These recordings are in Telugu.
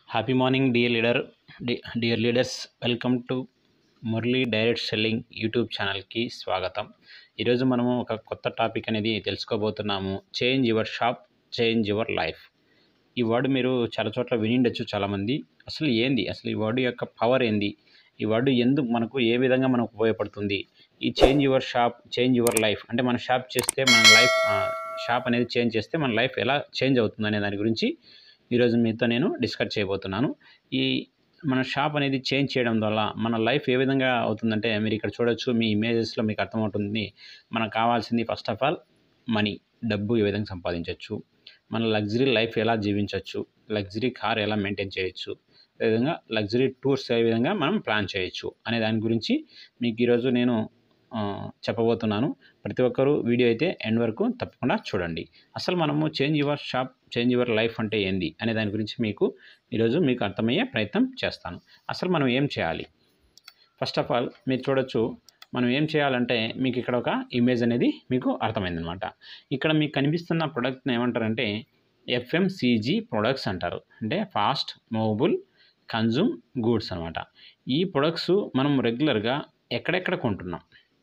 happy morning dear leader dear leaders welcome to Murali direct selling YouTube ఛానల్కి స్వాగతం ఈరోజు మనము ఒక కొత్త టాపిక్ అనేది తెలుసుకోబోతున్నాము change your shop change your life ఈ వర్డ్ మీరు చాలా చోట్ల వినిండొచ్చు చాలామంది అసలు ఏంది అసలు ఈ వర్డ్ యొక్క పవర్ ఏంది ఈ వర్డ్ ఎందుకు మనకు ఏ విధంగా మనకు ఉపయోగపడుతుంది ఈ change your shop change your life అంటే మన షాప్ చేస్తే మన లైఫ్ షాప్ అనేది చేంజ్ చేస్తే మన లైఫ్ ఎలా చేంజ్ అవుతుంది అనే దాని గురించి ఈరోజు మీతో నేను డిస్కస్ చేయబోతున్నాను ఈ మన షాప్ అనేది చేంజ్ చేయడం వల్ల మన లైఫ్ ఏ విధంగా అవుతుందంటే మీరు ఇక్కడ చూడొచ్చు మీ ఇమేజెస్లో మీకు అర్థమవుతుంది మనకు కావాల్సింది ఫస్ట్ ఆఫ్ ఆల్ మనీ డబ్బు ఏ విధంగా సంపాదించవచ్చు మన లగ్జరీ లైఫ్ ఎలా జీవించవచ్చు లగ్జరీ కార్ ఎలా మెయింటైన్ చేయొచ్చు అదేవిధంగా లగ్జరీ టూర్స్ ఏ విధంగా మనం ప్లాన్ చేయొచ్చు అనే దాని గురించి మీకు ఈరోజు నేను ఆ, చెప్పబోతున్నాను ప్రతి ఒక్కరూ వీడియో అయితే ఎండ్ వరకు తప్పకుండా చూడండి అసలు మనము change your shop change your life అంటే ఏంది అనే దాని గురించి మీకు ఈరోజు మీకు అర్థమయ్యే ప్రయత్నం చేస్తాను అసలు మనం ఏం చేయాలి ఫస్ట్ ఆఫ్ ఆల్ మీరు చూడొచ్చు మనం ఏం చేయాలంటే మీకు ఇక్కడ ఒక ఇమేజ్ అనేది మీకు అర్థమైందనమాట ఇక్కడ మీకు కనిపిస్తున్న ప్రొడక్ట్ని ఏమంటారంటే ఎఫ్ఎంసీజీ ప్రొడక్ట్స్ అంటారు అంటే ఫాస్ట్ మూవబుల్ కన్జ్యూమ్ గూడ్స్ అనమాట ఈ ప్రొడక్ట్స్ మనం రెగ్యులర్గా ఎక్కడెక్కడ కొంటున్నాం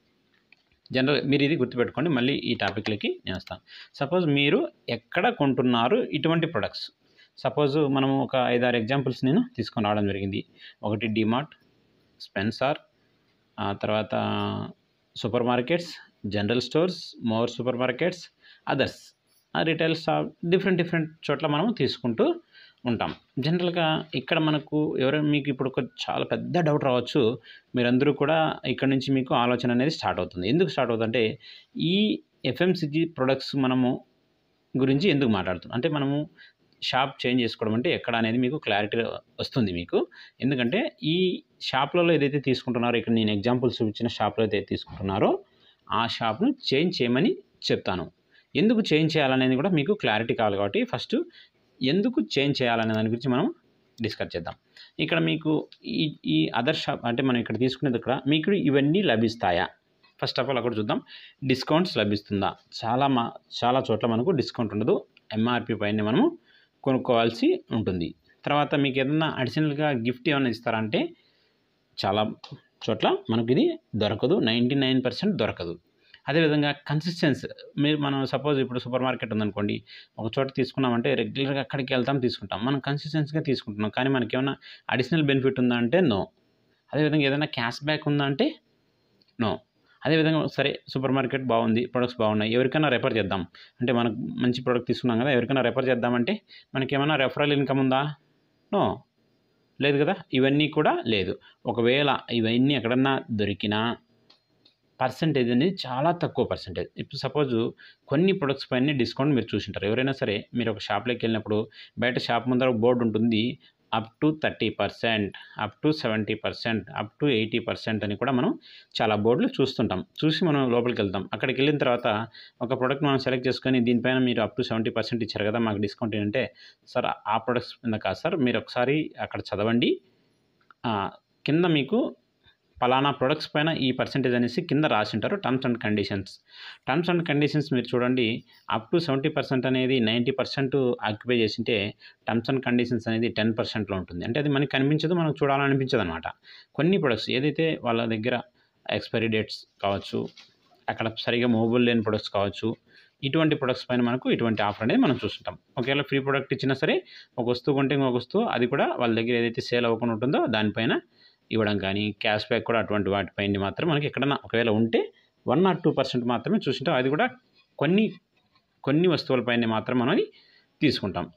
జనరల్ మీరు ఇది గుర్తుపెట్టుకోండి మళ్ళీ ఈ టాపిక్లకి నేను వస్తాను సపోజ్ మీరు ఎక్కడ కొంటున్నారు ఇటువంటి ప్రొడక్ట్స్ సపోజ్ మనం ఒక ఐదారు ఎగ్జాంపుల్స్ నేను తీసుకొని రావడం జరిగింది ఒకటి డిమార్ట్ స్పెన్సార్ ఆ తర్వాత super markets general stores More super markets others retail shop different different చోట్ల మనం తీసుకుంటూ ఉంటాం జనరల్గా ఇక్కడ మనకు ఎవరైనా మీకు ఇప్పుడు ఒక చాలా పెద్ద డౌట్ రావచ్చు మీరందరూ కూడా ఇక్కడ నుంచి మీకు ఆలోచన అనేది స్టార్ట్ అవుతుంది ఎందుకు స్టార్ట్ అవుతుందంటే ఈ ఎఫ్ఎంసిజి ప్రొడక్ట్స్ మనము గురించి ఎందుకు మాట్లాడుతున్నాం అంటే మనము షాప్ చేంజ్ చేసుకోవడం అంటే ఎక్కడ అనేది మీకు క్లారిటీ వస్తుంది మీకు ఎందుకంటే ఈ షాప్లలో ఏదైతే తీసుకుంటున్నారో ఇక్కడ నేను ఎగ్జాంపుల్స్ ఇచ్చిన షాప్లో అయితే తీసుకుంటున్నారో ఆ షాప్ను చేంజ్ చేయమని చెప్తాను ఎందుకు చేంజ్ చేయాలనేది కూడా మీకు క్లారిటీ కావాలి కాబట్టి ఫస్ట్ ఎందుకు చేంజ్ చేయాలనే దాని గురించి మనం డిస్కస్ చేద్దాం ఇక్కడ మీకు ఈ ఈ అదర్ షాప్ అంటే మనం ఇక్కడ తీసుకునేది ఇక్కడ మీకు ఇవన్నీ లభిస్తాయా ఫస్ట్ ఆఫ్ ఆల్ అక్కడ చూద్దాం డిస్కౌంట్స్ లభిస్తుందా చాలా మా చాలా చోట్ల మనకు డిస్కౌంట్ ఉండదు ఎంఆర్పి పైన మనము కొనుక్కోవాల్సి ఉంటుంది తర్వాత మీకు ఏదన్నా అడిషనల్గా గిఫ్ట్ ఏమైనా ఇస్తారంటే చాలా చోట్ల మనకి ఇది దొరకదు నైంటీ నైన్ పర్సెంట్ దొరకదు అదేవిధంగా కన్సిస్టెన్స్ మీరు మనం సపోజ్ ఇప్పుడు సూపర్ మార్కెట్ ఉందనుకోండి ఒక చోట తీసుకున్నామంటే రెగ్యులర్గా అక్కడికి వెళ్తాం తీసుకుంటాం మనం కన్సిస్టెన్సీగా తీసుకుంటున్నాం కానీ మనకి ఏమైనా అడిషనల్ బెనిఫిట్ ఉందా అంటే నో అదేవిధంగా ఏదైనా క్యాష్ బ్యాక్ ఉందా అంటే నో అదేవిధంగా సరే సూపర్ మార్కెట్ బాగుంది ప్రొడక్ట్స్ బాగున్నాయి ఎవరికైనా రెఫర్ చేద్దాం అంటే మనకు మంచి ప్రోడక్ట్ తీసుకున్నాం కదా ఎవరికైనా రెఫర్ చేద్దామంటే మనకి ఏమైనా రెఫరల్ ఇన్కమ్ ఉందా నో లేదు కదా ఇవన్నీ కూడా లేదు ఒకవేళ ఇవన్నీ ఎక్కడన్నా దొరికినా పర్సంటేజ్ అనేది చాలా తక్కువ పర్సంటేజ్ ఇప్పుడు సపోజ్ కొన్ని ప్రొడక్ట్స్ పైన డిస్కౌంట్ మీరు చూసింటారు ఎవరైనా సరే మీరు ఒక షాప్లోకి వెళ్ళినప్పుడు బయట షాప్ ముందర బోర్డు ఉంటుంది up to thirty percent up to seventy percent up to eighty percent అని కూడా మనం చాలా బోర్డులు చూస్తుంటాం చూసి మనం లోపలికి వెళ్తాం అక్కడికి వెళ్ళిన తర్వాత ఒక ప్రోడక్ట్ మనం సెలెక్ట్ చేసుకొని దీనిపైన మీరు అప్ టు సెవెంటీ పర్సెంట్ ఇచ్చారు కదా మాకు డిస్కౌంట్ ఏంటంటే సార్ ఆ ప్రొడక్ట్స్ మీద కాదు సార్ మీరు ఒకసారి అక్కడ చదవండి ఆ, కింద మీకు పలానా ప్రొడక్ట్స్ పైన ఈ పర్సెంటేజ్ అనేసి కింద రాసింటారు terms and conditions terms and conditions మీరు చూడండి అప్ టు సెవెంటీ పర్సెంట్ అనేది నైంటీ పర్సెంట్ ఆక్యుపై చేసింటే టర్మ్స్ అండ్ కండిషన్స్ అనేది టెన్ పర్సెంట్లో ఉంటుంది అంటే అది మనకి కనిపించదు మనకు చూడాలనిపించదు అనమాట కొన్ని ప్రొడక్ట్స్ ఏదైతే వాళ్ళ దగ్గర ఎక్స్పైరీ డేట్స్ కావచ్చు అక్కడ సరిగా మూవబుల్ లేని ప్రొడక్ట్స్ కావచ్చు ఇటువంటి ప్రొడక్ట్స్ పైన మనకు ఇటువంటి ఆఫర్ అనేది మనం చూస్తుంటాం ఒకవేళ ఫ్రీ ప్రొడక్ట్ ఇచ్చినా సరే ఒక వస్తువు కొంటే ఇంకొక వస్తువు అది కూడా వాళ్ళ దగ్గర ఏదైతే సేల్ అవ్వకుండా ఉంటుందో దానిపైన ఇవ్వడం కానీ క్యాష్ బ్యాక్ కూడా అటువంటి వాటిపైన మాత్రం మనకి ఎక్కడన్నా ఒకవేళ ఉంటే వన్ ఆర్ టూ పర్సెంట్ మాత్రమే చూసింటాం అది కూడా కొన్ని కొన్ని వస్తువులపైన మాత్రం మనం అది తీసుకుంటాం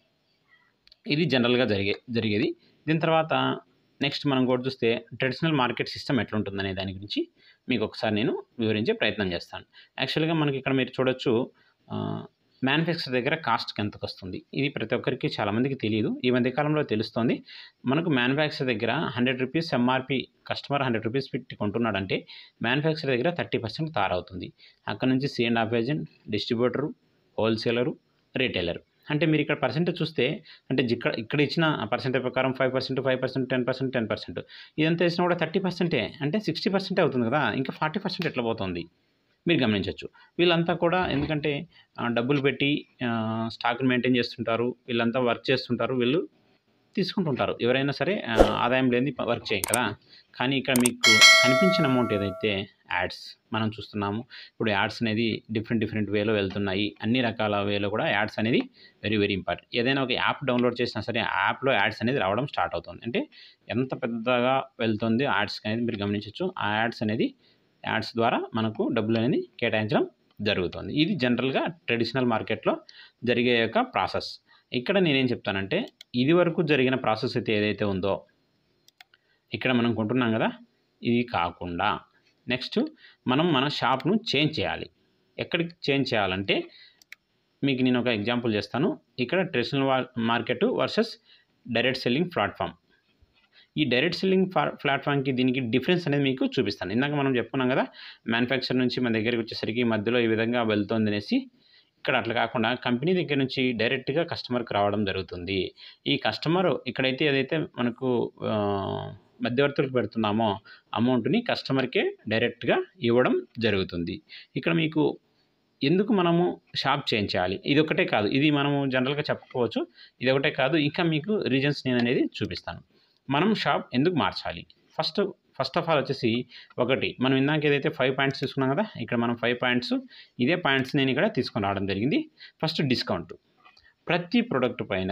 ఇది జనరల్గా జరిగే జరిగేది దీని తర్వాత నెక్స్ట్ మనం కూడా చూస్తే ట్రెడిషనల్ మార్కెట్ సిస్టమ్ ఎట్లుంటుందనే దాని గురించి మీకు ఒకసారి నేను వివరించే ప్రయత్నం చేస్తాను యాక్చువల్గా మనకి ఇక్కడ మీరు చూడొచ్చు మ్యానుఫ్యాక్చర్ దగ్గర కాస్ట్కి ఎంతకు వస్తుంది ఇది ప్రతి ఒక్కరికి చాలామందికి తెలియదు ఈ మధ్య కాలంలో తెలుస్తుంది మనకు మ్యానుఫ్యాక్చర్ దగ్గర hundred rupees MRP customer hundred rupees పెట్టి కొంటున్నాడంటే మ్యానుఫ్యాక్చర్ దగ్గర థర్టీ పర్సెంట్ తారవుతుంది అక్కడ నుంచి C and half agent distributor wholesaler retailer అంటే మీరు ఇక్కడ పర్సెంటేజ్ చూస్తే అంటే ఇక్కడ ఇక్కడ ఇచ్చిన పర్సెంటేజ్ ప్రకారం five percent five percent ten percent ten percent ఇదంతా ఇచ్చినా కూడా థర్టీ పర్సెంటే అంటే సిక్స్టీ పర్సెంటే అవుతుంది కదా ఇంకా ఫార్టీ పర్సెంట్ ఎట్లా పోతుంది మీరు గమనించవచ్చు వీళ్ళంతా కూడా ఎందుకంటే ఆ, డబ్బులు పెట్టి స్టాక్ మెయింటైన్ చేస్తుంటారు వీళ్ళంతా వర్క్ చేస్తుంటారు వీళ్ళు తీసుకుంటుంటారు ఎవరైనా సరే ఆ, ఆదాయం లేని వర్క్ చేయం కదా కానీ ఇక్కడ మీకు కనిపించిన అమౌంట్ ఏదైతే యాడ్స్ మనం చూస్తున్నాము ఇప్పుడు యాడ్స్ అనేది డిఫరెంట్ డిఫరెంట్ వేలో వెళ్తున్నాయి అన్ని రకాల వేలో కూడా యాడ్స్ అనేది వెరీ వెరీ ఇంపార్టెంట్ ఏదైనా ఒక యాప్ డౌన్లోడ్ చేసినా సరే ఆ యాప్లో యాడ్స్ అనేది రావడం స్టార్ట్ అవుతుంది అంటే ఎంత పెద్దగా వెళ్తుంది యాడ్స్ అనేది మీరు గమనించవచ్చు ఆ యాడ్స్ అనేది యాడ్స్ ద్వారా మనకు డబ్బులు అనేది కేటాయించడం జరుగుతుంది ఇది జనరల్గా ట్రెడిషనల్ మార్కెట్లో జరిగే యొక్క ప్రాసెస్ ఇక్కడ నేనేం చెప్తానంటే ఇది వరకు జరిగిన ప్రాసెస్ అయితే ఏదైతే ఉందో ఇక్కడ మనం కొంటున్నాం కదా ఇది కాకుండా నెక్స్ట్ మనం మన షాప్ను చేంజ్ చేయాలి ఎక్కడికి చేంజ్ చేయాలంటే మీకు నేను ఒక ఎగ్జాంపుల్ చేస్తాను ఇక్కడ traditional market versus direct selling platform ఈ డైరెక్ట్ సెల్లింగ్ ప్లాట్ఫామ్కి దీనికి డిఫరెన్స్ అనేది మీకు చూపిస్తాను ఇందాక మనం చెప్పుకున్నాం కదా మ్యానుఫ్యాక్చర్ నుంచి మన దగ్గరికి వచ్చేసరికి మధ్యలో ఈ విధంగా వెళ్తుంది అనేసి ఇక్కడ అట్లా కాకుండా కంపెనీ దగ్గర నుంచి డైరెక్ట్గా కస్టమర్కి రావడం జరుగుతుంది ఈ కస్టమర్ ఇక్కడైతే ఏదైతే మనకు ఆ, మధ్యవర్తులకు పెడుతున్నామో అమౌంట్ని కస్టమర్కే డైరెక్ట్గా ఇవ్వడం జరుగుతుంది ఇక్కడ మీకు ఎందుకు మనము షాప్ చేంజ్ చేయాలి ఇది ఒకటే కాదు ఇది మనము జనరల్గా చెప్పుకోవచ్చు ఇది ఒకటే కాదు ఇంకా మీకు రీజన్స్ నేను అనేది చూపిస్తాను మనం షాప్ ఎందుకు మార్చాలి ఫస్ట్ ఫస్ట్ ఆఫ్ ఆల్ వచ్చేసి ఒకటి మనం ఇందాక ఏదైతే ఫైవ్ పాయింట్స్ తీసుకున్నాం కదా ఇక్కడ మనం ఫైవ్ పాయింట్స్ ఇదే పాయింట్స్ నేను ఇక్కడ తీసుకొని రావడం జరిగింది ఫస్ట్ డిస్కౌంట్ ప్రతి ప్రోడక్ట్ పైన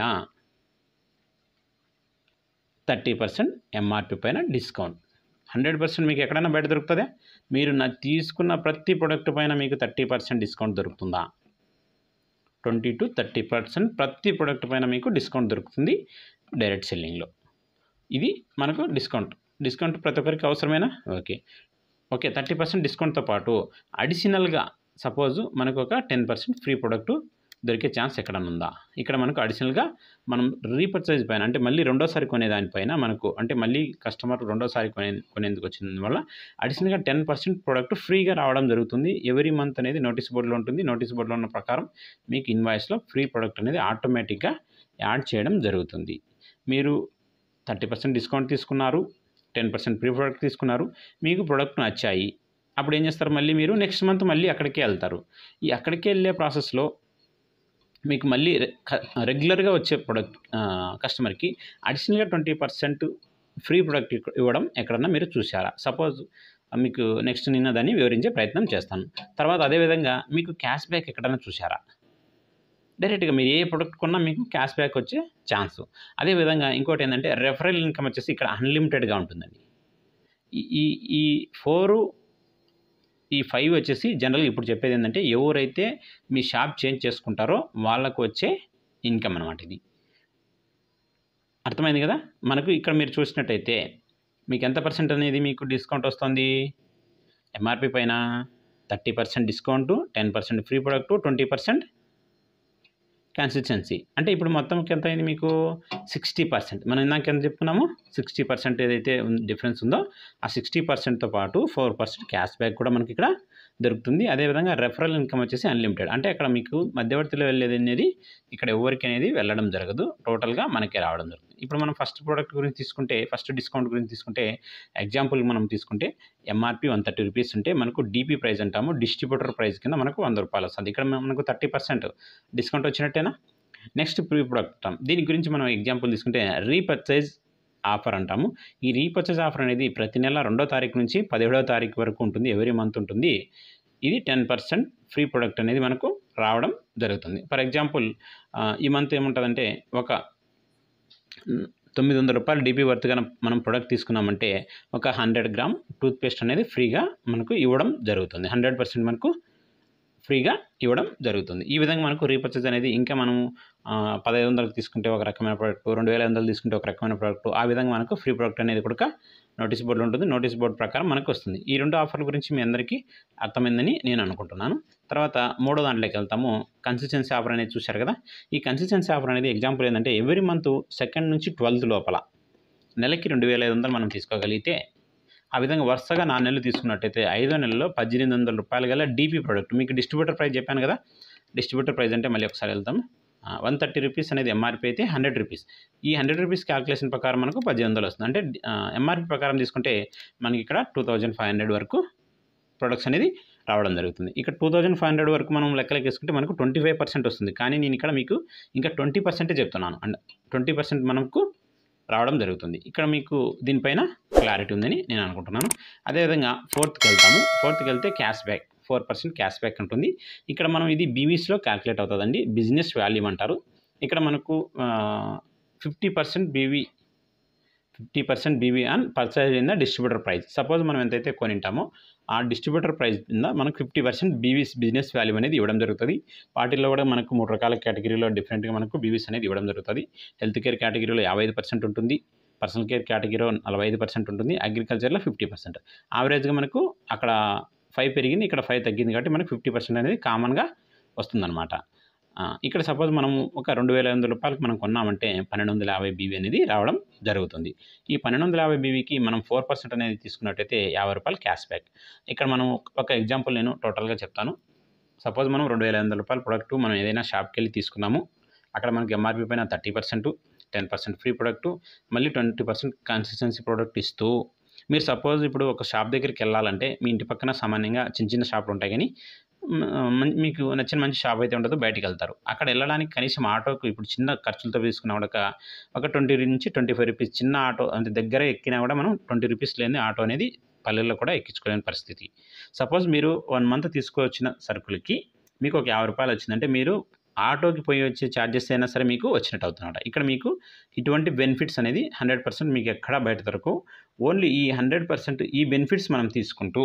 థర్టీ పర్సెంట్ ఎంఆర్పి పైన డిస్కౌంట్ హండ్రెడ్ పర్సెంట్ మీకు ఎక్కడైనా బయట దొరుకుతుందా మీరు నా తీసుకున్న ప్రతి ప్రోడక్ట్ పైన మీకు థర్టీ పర్సెంట్ డిస్కౌంట్ దొరుకుతుందా ట్వంటీ టు థర్టీ పర్సెంట్ ప్రతి ప్రోడక్ట్ పైన మీకు డిస్కౌంట్ దొరుకుతుంది డైరెక్ట్ సెల్లింగ్లో ఇది మనకు డిస్కౌంట్ డిస్కౌంట్ ప్రతి ఒక్కరికి అవసరమేనా ఓకే ఓకే థర్టీ పర్సెంట్ డిస్కౌంట్తో పాటు అడిషనల్గా సపోజ్ మనకు ఒక టెన్ పర్సెంట్ ఫ్రీ ప్రోడక్ట్ దొరికే ఛాన్స్ ఎక్కడన్నా ఉందా ఇక్కడ మనకు అడిషనల్గా మనం రీపర్చేజ్ పైన అంటే మళ్ళీ రెండోసారి కొనే దానిపైన మనకు అంటే మళ్ళీ కస్టమర్ రెండోసారి కొనే కొనేందుకు వచ్చిన వల్ల అడిషనల్గా టెన్ పర్సెంట్ ప్రోడక్ట్ ఫ్రీగా రావడం జరుగుతుంది ఎవ్రీ మంత్ అనేది నోటీస్ బోర్డులో ఉంటుంది నోటీస్ బోర్డులో ఉన్న ప్రకారం మీకు ఇన్వాయిస్లో ఫ్రీ ప్రోడక్ట్ అనేది ఆటోమేటిక్గా యాడ్ చేయడం జరుగుతుంది మీరు థర్టీ పర్సెంట్ డిస్కౌంట్ తీసుకున్నారు టెన్ పర్సెంట్ ఫ్రీ ప్రోడక్ట్ తీసుకున్నారు మీకు ప్రోడక్ట్ నచ్చాయి అప్పుడు ఏం చేస్తారు మళ్ళీ మీరు నెక్స్ట్ మంత్ మళ్ళీ అక్కడికే వెళ్తారు ఈ అక్కడికి వెళ్ళే ప్రాసెస్లో మీకు మళ్ళీ రె- క- రెగ్యులర్గా వచ్చే ప్రొడక్ట్ కస్టమర్కి అడిషనల్గా ట్వంటీ పర్సెంట్ ఫ్రీ ప్రొడక్ట్ ఇవ్వడం ఎక్కడన్నా మీరు చూసారా సపోజ్ మీకు నెక్స్ట్ నిన్న దాన్ని వివరించే ప్రయత్నం చేస్తాను తర్వాత అదేవిధంగా మీకు క్యాష్ బ్యాక్ ఎక్కడన్నా చూసారా డైరెక్ట్గా మీరు ఏ ప్రొడక్ట్ కొన్నా మీకు క్యాష్ బ్యాక్ వచ్చే ఛాన్స్ అదేవిధంగా ఇంకోటి ఏంటంటే రెఫరల్ ఇన్కమ్ వచ్చేసి ఇక్కడ అన్లిమిటెడ్గా ఉంటుందండి ఈ- ఈ ఈ ఫోరు ఈ ఫైవ్ వచ్చేసి జనరల్గా ఇప్పుడు చెప్పేది ఏంటంటే ఎవరైతే మీ షాప్ చేంజ్ చేసుకుంటారో వాళ్ళకు వచ్చే ఇన్కమ్ అనమాట ఇది అర్థమైంది కదా మనకు ఇక్కడ మీరు చూసినట్టయితే మీకు ఎంత పర్సెంట్ అనేది మీకు డిస్కౌంట్ వస్తుంది ఎంఆర్పి పైన thirty percent discount ten percent free product twenty percent consistency అంటే ఇప్పుడు మొత్తంకి ఎంత అయింది మీకు సిక్స్టీ పర్సెంట్ మనం ఇందాక ఎంత చెప్పుకున్నాము సిక్స్టీ పర్సెంట్ ఏదైతే డిఫరెన్స్ ఉందో ఆ సిక్స్టీ పర్సెంట్తో పాటు ఫోర్ పర్సెంట్ క్యాష్ బ్యాక్ కూడా మనకి ఇక్కడ దొరుకుతుంది అదేవిధంగా రెఫరల్ ఇన్కమ్ వచ్చేసి అన్లిమిటెడ్ అంటే అక్కడ మీకు మధ్యవర్తిలో వెళ్ళేది అనేది ఇక్కడ ఎవరికి అనేది వెళ్ళడం జరగదు టోటల్గా మనకే రావడం జరుగుతుంది ఇప్పుడు మనం ఫస్ట్ ప్రోడక్ట్ గురించి తీసుకుంటే ఫస్ట్ డిస్కౌంట్ గురించి తీసుకుంటే ఎగ్జాంపుల్ మనం తీసుకుంటే ఎంఆర్పి వన్ థర్టీ రూపీస్ ఉంటే మనకు డీపీ ప్రైస్ అంటాము డిస్ట్రిబ్యూటర్ ప్రైస్ కింద మనకు వంద రూపాయలు వస్తుంది ఇక్కడ మనకు థర్టీ పర్సెంట్ డిస్కౌంట్ వచ్చినట్టేనా నెక్స్ట్ ప్రీ ప్రొడక్ట్ దీని గురించి మనం ఎగ్జాంపుల్ తీసుకుంటే రీపర్చేజ్ ఆఫర్ అంటాము ఈ రీపర్చేజ్ ఆఫర్ అనేది ప్రతి నెల రెండో తారీఖు నుంచి పదిహేడవ తారీఖు వరకు ఉంటుంది ఎవరీ మంత్ ఉంటుంది ఇది టెన్ పర్సెంట్ ఫ్రీ ప్రొడక్ట్ అనేది మనకు రావడం జరుగుతుంది ఫర్ ఎగ్జాంపుల్ ఈ మంత్ ఏముంటుందంటే ఒక మ్, తొమ్మిది వందల రూపాయలు డీపీ వర్త్ కనుక మనం ప్రొడక్ట్ తీసుకున్నామంటే ఒక హండ్రెడ్ గ్రామ్ టూత్పేస్ట్ అనేది ఫ్రీగా మనకు ఇవ్వడం జరుగుతుంది హండ్రెడ్ పర్సెంట్ మనకు ఫ్రీగా ఇవ్వడం జరుగుతుంది ఈ విధంగా మనకు రీపర్చేజ్ అనేది ఇంకా మనం ఆ, పదహైదు వందలకు తీసుకుంటే ఒక రకమైన ప్రోడక్ట్ రెండు వేల ఐదు వందలు తీసుకుంటే ఒక రకమైన ప్రోడక్ట్ ఆ విధంగా మనకు ఫ్రీ ప్రోడక్ట్ అనేది కూడా నోటీస్ బోర్డులో ఉంటుంది నోటీస్ బోర్డు ప్రకారం మనకు వస్తుంది ఈ రెండు ఆఫర్ల గురించి మీ అందరికీ అర్థమైందని నేను అనుకుంటున్నాను తర్వాత మూడో దాంట్లోకి వెళ్తాము కన్సిస్టెన్సీ ఆఫర్ అనేది చూశారు కదా ఈ కన్సిస్టెన్సీ ఆఫర్ అనేది ఎగ్జాంపుల్ ఏంటంటే ఎవ్రీ మంత్ సెకండ్ నుంచి ట్వెల్త్ లోపల నెలకి రెండు వేల ఐదు వందలు మనం తీసుకోగలిగితే ఆ విధంగా వరుసగా నాలుగు నెలలు తీసుకున్నట్టయితే ఐదో నెలలో పద్దెనిమిది వందల రూపాయలు గల డీపీ ప్రోడక్ట్ మీకు డిస్ట్రిబ్యూటర్ ప్రైస్ చెప్పాను కదా డిస్ట్రిబ్యూటర్ ప్రైస్ అంటే మళ్ళీ ఒకసారి వెళ్తాం వన్ థర్టీ రూపీస్ అనేది ఎంఆర్పి అయితే హండ్రెడ్ రూపీస్ ఈ హండ్రెడ్ రూపీస్ క్యాల్కులేషన్ ప్రకారం మనకు పద్దెనిమిది వందలు వస్తుంది అంటే ఎంఆర్పి ప్రకారం తీసుకుంటే మనకి ఇక్కడ టూ థౌజండ్ ఫైవ్ హండ్రెడ్ వరకు ప్రొడక్ట్స్ అనేది రావడం జరుగుతుంది ఇక్కడ టూ థౌజండ్ ఫైవ్ హండ్రెడ్ వరకు మనం లెక్కలకి వేసుకుంటే మనకు ట్వంటీ ఫైవ్ పర్సెంట్ వస్తుంది కానీ నేను ఇక్కడ మీకు ఇంకా ట్వంటీ పర్సెంటే చెప్తున్నాను అండ్ ట్వంటీ పర్సెంట్ మనకు రావడం జరుగుతుంది ఇక్కడ మీకు దీనిపైన క్లారిటీ ఉందని నేను అనుకుంటున్నాను అదేవిధంగా ఫోర్త్కి వెళ్తాము ఫోర్త్కి వెళ్తే cash back four percent cash back ఉంటుంది ఇక్కడ మనం ఇది బీవీస్లో క్యాల్కులేట్ అవుతుందండి బిజినెస్ వాల్యూమ్ అంటారు ఇక్కడ మనకు fifty percent BV fifty percent BV on purchase in the distributor price suppose మనం ఎంతైతే కొనింటామో ఆ డిస్ట్రిబ్యూటర్ ప్రైస్ కింద మనకు fifty percent BVs business value అనేది ఇవ్వడం జరుగుతుంది వాటిల్లో కూడా మనకు మూడు రకాల కేటగిరీలో డిఫరెంట్గా మనకు బీవీస్ అనేది ఇవ్వడం జరుగుతుంది హెల్త్ కేర్ కేటగిరీలో యాభై ఐదు పర్సెంట్ ఉంటుంది పర్సనల్ కేర్ కేటగిరీలో నలభై ఐదు పర్సెంట్ ఉంటుంది అగ్రికల్చర్లో ఫిఫ్టీ పర్సెంట్ యావరేజ్గా మనకు అక్కడ ఫైవ్ పెరిగింది ఇక్కడ ఫైవ్ తగ్గింది కాబట్టి మనకు ఫిఫ్టీ పర్సెంట్ అనేది కామన్గా వస్తుందన్నమాట ఆ, ఇక్కడ సపోజ్ మనము ఒక రెండు వేల ఐదు వందల రూపాయలకు మనం కొన్నామంటే పన్నెండు వందల యాభై బీవీ అనేది రావడం జరుగుతుంది ఈ పన్నెండు వందల యాభై బీవీకి మనం ఫోర్ పర్సెంట్ అనేది తీసుకున్నట్టయితే యాభై రూపాయలు క్యాష్ బ్యాక్ ఇక్కడ మనం ఒక ఎగ్జాంపుల్ నేను టోటల్గా చెప్తాను సపోజ్ మనం రెండు వేల ఐదు వందల రూపాయల ప్రొడక్ట్ మనం ఏదైనా షాప్కి వెళ్ళి తీసుకున్నాము అక్కడ మనకి ఎంఆర్పి పైన thirty percent ten percent free product మళ్ళీ ట్వంటీ పర్సెంట్ కన్సిస్టెన్సీ ప్రోడక్ట్ ఇస్తూ మీరు సపోజ్ ఇప్పుడు ఒక షాప్ దగ్గరికి వెళ్ళాలంటే మీ ఇంటి పక్కన సామాన్యంగా చిన్న చిన్న షాపులు ఉంటాయి కానీ మ- మం- మీకు నచ్చిన మంచి షాప్ అయితే ఉంటుందో బయటికి వెళ్తారు అక్కడ వెళ్ళడానికి కనీసం ఆటోకు ఇప్పుడు చిన్న ఖర్చులతో తీసుకున్నా కూడా ఒక- ఒక ట్వంటీ నుంచి ట్వంటీ ఫైవ్ రూపీస్ చిన్న ఆటో అంటే దగ్గర ఎక్కినా కూడా మనం ట్వంటీ రూపీస్ లేని ఆటో అనేది పల్లెల్లో కూడా ఎక్కించుకోలేని పరిస్థితి సపోజ్ మీరు వన్ మంత్ తీసుకొచ్చిన సరుకులకి మీకు ఒక యాభై రూపాయలు వచ్చిందంటే మీరు ఆటోకి పోయి వచ్చే ఛార్జెస్ అయినా సరే మీకు వచ్చినట్టు అవుతుందన్నమాట ఇక్కడ మీకు ఇటువంటి బెనిఫిట్స్ అనేది హండ్రెడ్ పర్సెంట్ మీకు ఎక్కడా బయట దొరకవు ఓన్లీ ఈ హండ్రెడ్ పర్సెంట్ ఈ బెనిఫిట్స్ మనం తీసుకుంటూ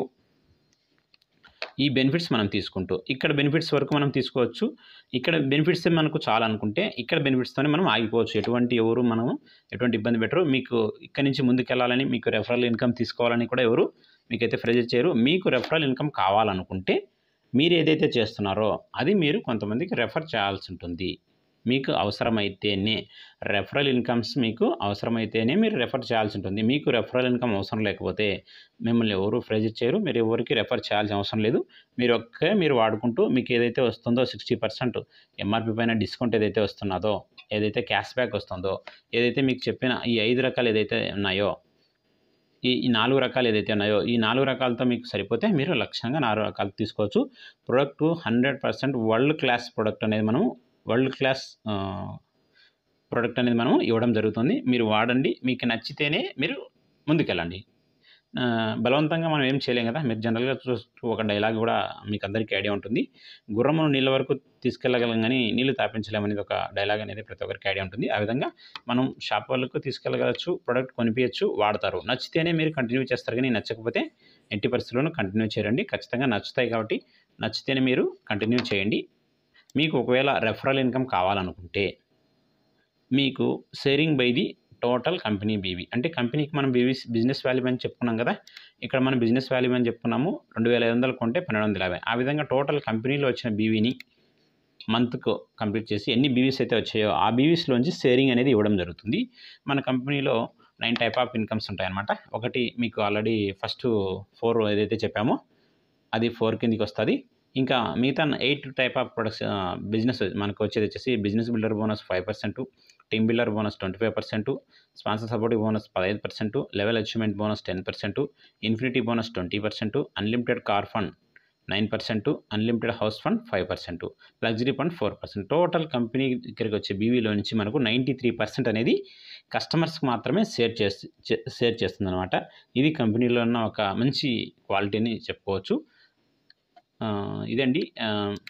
ఈ బెనిఫిట్స్ మనం తీసుకుంటూ ఇక్కడ బెనిఫిట్స్ వరకు మనం తీసుకోవచ్చు ఇక్కడ బెనిఫిట్స్ మనకు చాలా అనుకుంటే ఇక్కడ బెనిఫిట్స్తోనే మనం ఆగిపోవచ్చు ఎటువంటి ఎవరు మనము ఎటువంటి ఇబ్బంది పెట్టరు మీకు ఇక్కడ నుంచి ముందుకెళ్ళాలని మీకు రెఫరల్ ఇన్కమ్ తీసుకోవాలని కూడా ఎవరు మీకైతే ప్రెజర్ చేయరు మీకు రెఫరల్ ఇన్కమ్ కావాలనుకుంటే మీరు ఏదైతే చేస్తున్నారో అది మీరు కొంతమందికి రెఫర్ చేయాల్సి ఉంటుంది మీకు అవసరమైతేనే రెఫరల్ ఇన్కమ్స్ మీకు అవసరమైతేనే మీరు రెఫర్ చేయాల్సి ఉంటుంది మీకు రెఫరల్ ఇన్కమ్ అవసరం లేకపోతే మిమ్మల్ని ఎవరు ప్రెజర్ చేయరు మీరు ఎవరికి రెఫర్ చేయాల్సిన అవసరం లేదు మీరు ఒకే మీరు వాడుకుంటూ మీకు ఏదైతే వస్తుందో సిక్స్టీ పర్సెంట్ ఎంఆర్పి పైన డిస్కౌంట్ ఏదైతే వస్తున్నదో ఏదైతే క్యాష్ బ్యాక్ వస్తుందో ఏదైతే మీకు చెప్పిన ఈ ఐదు రకాలు ఏదైతే ఉన్నాయో ఈ ఈ నాలుగు రకాలు ఏదైతే ఉన్నాయో ఈ నాలుగు రకాలతో మీకు సరిపోతే మీరు లక్ష్యంగా నాలుగు రకాలు తీసుకోవచ్చు product hundred percent world class product అనేది మనం వరల్డ్ క్లాస్ ప్రొడక్ట్ అనేది మనం ఇవ్వడం జరుగుతుంది మీరు వాడండి మీకు నచ్చితేనే మీరు ముందుకెళ్ళండి ఆ, బలవంతంగా మనం ఏం చేయలేం కదా మీరు జనరల్గా చూస్తూ ఒక డైలాగ్ కూడా మీకు అందరికీ ఐడియా ఉంటుంది గుర్రమును నీళ్ళ వరకు తీసుకెళ్ళగలం కానీ నీళ్లు తాపించలేమనేది ఒక డైలాగ్ అనేది ప్రతి ఒక్కరికి ఐడియా ఉంటుంది ఆ విధంగా మనం షాప్ వాళ్ళకు తీసుకెళ్ళగలచ్చు ప్రొడక్ట్ కొనిపించచ్చు వాడతారు నచ్చితేనే మీరు కంటిన్యూ చేస్తారు కానీ నచ్చకపోతే ఎట్టి పరిస్థితుల్లోనూ కంటిన్యూ చేయండి ఖచ్చితంగా నచ్చుతాయి కాబట్టి నచ్చితేనే మీరు కంటిన్యూ చేయండి మీకు ఒకవేళ రెఫరల్ ఇన్కమ్ కావాలనుకుంటే మీకు sharing by the total company BV అంటే కంపెనీకి మనం బీవీ బిజినెస్ వాల్యూ అని చెప్పుకున్నాం కదా ఇక్కడ మనం బిజినెస్ వాల్యూ అని చెప్పుకున్నాము రెండు వేల ఐదు వందలు కొంటే పన్నెండు వందల యాభై ఆ విధంగా టోటల్ కంపెనీలో వచ్చిన బీవీని మంత్కు కంప్లీట్ చేసి ఎన్ని బీవీస్ అయితే వచ్చాయో ఆ బీవీస్లోంచి షేరింగ్ అనేది ఇవ్వడం జరుగుతుంది మన కంపెనీలో నైన్ టైప్ ఆఫ్ ఇన్కమ్స్ ఉంటాయన్నమాట ఒకటి మీకు ఆల్రెడీ ఫస్ట్ ఫోర్ ఏదైతే చెప్పామో అది ఫోర్ కిందికి వస్తుంది ఇంకా మిగతా eight type of products business మనకు వచ్చేది వచ్చేసి business builder bonus five percent team builder bonus twenty five percent sponsor support bonus పదహైదు percent level achievement bonus ten percent infinity bonus twenty percent unlimited car fund nine percent unlimited house fund five percent luxury fund four percent total company దగ్గరికి వచ్చే బీవీలో నుంచి మనకు నైంటీ త్రీ పర్సెంట్ అనేది కస్టమర్స్కి మాత్రమే షేర్ చేసి షేర్ చేస్తుంది అనమాట ఇది కంపెనీలో ఉన్న ఒక మంచి క్వాలిటీని చెప్పుకోవచ్చు ఆ, ఇదండి ఆ,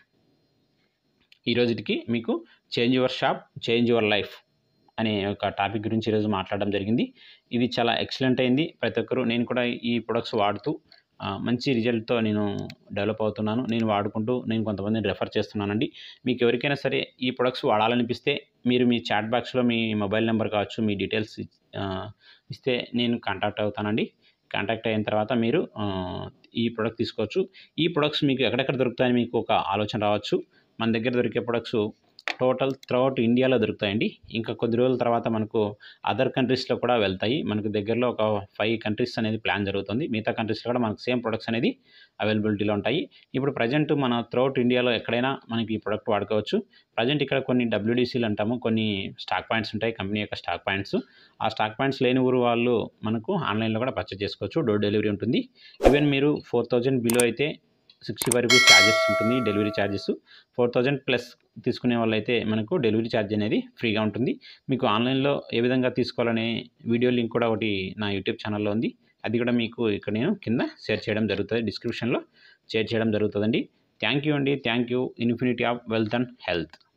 ఈ రోజుకి మీకు change your shop change your life అనే ఒక టాపిక్ గురించి ఈరోజు మాట్లాడడం జరిగింది ఇది చాలా ఎక్సలెంట్ అయింది ప్రతి ఒక్కరు నేను కూడా ఈ ప్రొడక్ట్స్ వాడుతూ ఆ, మంచి రిజల్ట్తో నేను డెవలప్ అవుతున్నాను నేను వాడుకుంటూ నేను కొంతమందిని రెఫర్ చేస్తున్నానండి మీకు ఎవరికైనా సరే ఈ ప్రొడక్ట్స్ వాడాలనిపిస్తే మీరు మీ చాట్ బాక్స్లో మీ మొబైల్ నెంబర్ కావచ్చు మీ డీటెయిల్స్ ఆ, ఇస్తే నేను కాంటాక్ట్ అవుతానండి కాంటాక్ట్ అయిన తర్వాత మీరు ఆ, ఈ ప్రొడక్ట్ తీసుకోవచ్చు ఈ ప్రొడక్ట్స్ మీకు ఎక్కడెక్కడ దొరుకుతాయని మీకు ఒక ఆలోచన రావచ్చు మన దగ్గర దొరికే ప్రొడక్ట్స్ టోటల్ త్రూఅవుట్ ఇండియాలో దొరుకుతాయండి ఇంకా కొద్ది రోజుల తర్వాత మనకు అదర్ కంట్రీస్లో కూడా వెళ్తాయి మనకు దగ్గరలో ఒక ఫైవ్ కంట్రీస్ అనేది ప్లాన్ జరుగుతుంది మిగతా కంట్రీస్లో కూడా మనకు సేమ్ ప్రొడక్ట్స్ అనేది అవైలబిలిటీలో ఉంటాయి ఇప్పుడు ప్రజెంట్ మన త్రూఅవుట్ ఇండియాలో ఎక్కడైనా మనకి ఈ ప్రొడక్ట్ వాడుకోవచ్చు ప్రజెంట్ ఇక్కడ కొన్ని డబ్ల్యూడీసీలు అంటాము కొన్ని స్టాక్ పాయింట్స్ ఉంటాయి కంపెనీ యొక్క స్టాక్ పాయింట్స్ ఆ స్టాక్ పాయింట్స్ లేని ఊరు వాళ్ళు మనకు ఆన్లైన్లో కూడా పర్చేస్ చేసుకోవచ్చు డోర్ డెలివరీ ఉంటుంది ఈవెన్ మీరు ఫోర్ థౌజండ్ బిలో అయితే సిక్స్టీ ఫైవ్ రూపీస్ ఛార్జెస్ ఉంటుంది delivery charges four thousand plus తీసుకునే వాళ్ళైతే మనకు డెలివరీ ఛార్జ్ అనేది ఫ్రీగా ఉంటుంది మీకు ఆన్లైన్లో ఏ విధంగా తీసుకోవాలనే వీడియో లింక్ కూడా ఒకటి నా యూట్యూబ్ ఛానల్లో ఉంది అది కూడా మీకు ఇక్కడ నేను కింద షేర్ చేయడం జరుగుతుంది డిస్క్రిప్షన్లో షేర్ చేయడం జరుగుతుందండి థ్యాంక్ యూ అండి thank you infinity of wealth and health